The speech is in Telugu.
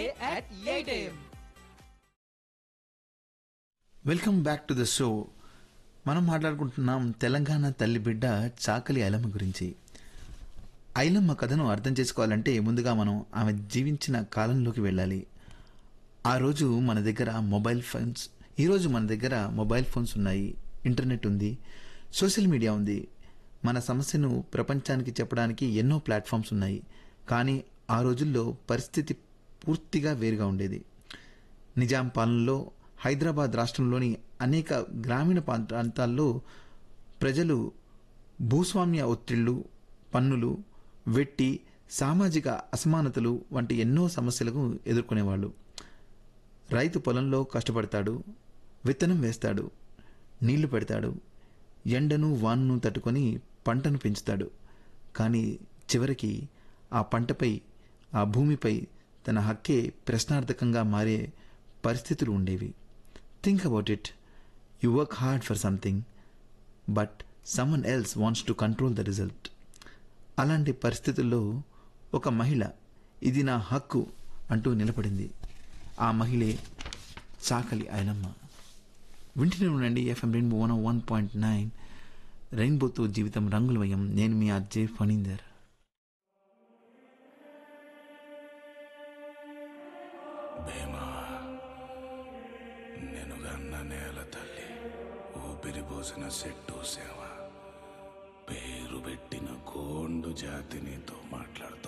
at 8 a.m. Welcome back to the show మనం మాట్లాడుకుంటున్నాం తెలంగాణ తల్లి బిడ్డ చాకలి ఐలమ్మ గురించి ఐలమ్మ కథను అర్థం చేసుకోవాలంటే ముందుగా మనం ఆమె జీవించిన కాలంలోకి వెళ్ళాలి ఆ రోజు మన దగ్గర మొబైల్ ఫోన్స్ ఈరోజు మన దగ్గర మొబైల్ ఫోన్స్ ఉన్నాయి ఇంటర్నెట్ ఉంది సోషల్ మీడియా ఉంది మన సమస్యను ప్రపంచానికి చెప్పడానికి ఎన్నో ప్లాట్ఫామ్స్ ఉన్నాయి కానీ ఆ రోజుల్లో పరిస్థితి పూర్తిగా వేరుగా ఉండేది నిజాం పాలనలో హైదరాబాద్ రాష్ట్రంలోని అనేక గ్రామీణ ప్రాంత- ప్రాంతాల్లో ప్రజలు భూస్వామ్య ఒత్తిళ్లు పన్నులు వెట్టి సామాజిక అసమానతలు వంటి ఎన్నో సమస్యలకు ఎదుర్కొనేవాళ్ళు రైతు పొలంలో కష్టపడతాడు విత్తనం వేస్తాడు నీళ్లు పెడతాడు ఎండను వాన్ను తట్టుకొని పంటను పెంచుతాడు కానీ చివరికి ఆ పంటపై ఆ భూమిపై తన హక్కే ప్రశ్నార్థకంగా మారే పరిస్థితులు ఉండేవి think about it you work hard for something but someone else wants to control the result అలాంటి పరిస్థితుల్లో ఒక మహిళ ఇది నా హక్కు అంటూ నిలబడింది ఆ మహిళే చాకలి ఐలమ్మ వింటూనే ఉండండి FM Rainbow one one point nine రెయిన్బోతో జీవితం రంగులమయం నేను మీ అజయ్ ఫణీందర్ భీమా నెనుగన్న నేల తల్లి ఊపిరి పోసిన చెట్టు సేవ పేరు పెట్టిన గోండు జాతి నీతో మాట్లాడుతూ